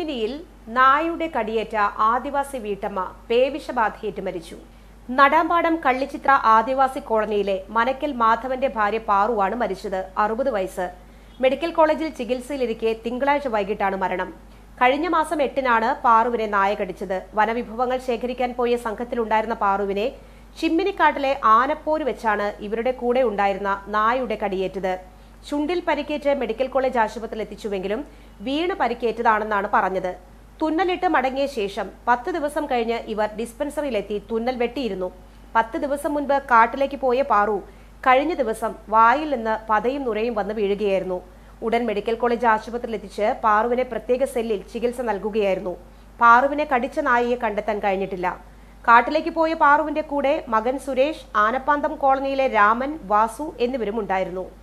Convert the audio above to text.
ചിമ്മിനിയിൽ നായയുടെ കടിയേറ്റ ആദിവാസി വീട്ടമ്മ പേവിഷബാധയേറ്റ് മരിച്ചു നടാമ്പാടം കള്ളിച്ചിത്ര ആദിവാസി കോളനിയിലെ മനക്കൽ മാധവന്റെ ഭാര്യ പാറുവാണ് മരിച്ചത് അറുപത് വയസ്സ് മെഡിക്കൽ കോളേജിൽ ചികിത്സയിലിരിക്കെ തിങ്കളാഴ്ച വൈകിട്ടാണ് മരണം കഴിഞ്ഞ മാസം എട്ടിനാണ് പാറുവിനെ നായ കടിച്ചത് വനവിഭവങ്ങൾ ശേഖരിക്കാൻ പോയ സംഘത്തിലുണ്ടായിരുന്ന പാറുവിനെ ചിമ്മിനിക്കാട്ടിലെ ആനപ്പോര് വെച്ചാണ് ഇവരുടെ കൂടെ ഉണ്ടായിരുന്ന നായയുടെ കടിയേറ്റത് ചുണ്ടിൽ പരിക്കേറ്റ് മെഡിക്കൽ കോളേജ് ആശുപത്രിയിൽ എത്തിച്ചുവെങ്കിലും വീണ് പരിക്കേറ്റതാണെന്നാണ് പറഞ്ഞത് തുന്നലിട്ട് മടങ്ങിയ ശേഷം പത്ത് ദിവസം കഴിഞ്ഞ് ഇവർ ഡിസ്പെൻസറിയിലെത്തി തുന്നൽ വെട്ടിയിരുന്നു പത്ത് ദിവസം മുൻപ് കാട്ടിലേക്ക് പോയ പാറു കഴിഞ്ഞ ദിവസം വായിൽ നിന്ന് പതയും നുരയും വന്ന് വീഴുകയായിരുന്നു ഉടൻ മെഡിക്കൽ കോളേജ് ആശുപത്രിയിൽ എത്തിച്ച് പാറുവിനെ പ്രത്യേക സെല്ലിൽ ചികിത്സ നൽകുകയായിരുന്നു പാറുവിനെ കടിച്ച നായയെ കണ്ടെത്താൻ കഴിഞ്ഞിട്ടില്ല കാട്ടിലേക്ക് പോയ പാറുവിന്റെ കൂടെ മകൻ സുരേഷ് ആനപ്പാന്തം കോളനിയിലെ രാമൻ വാസു എന്നിവരും ഉണ്ടായിരുന്നു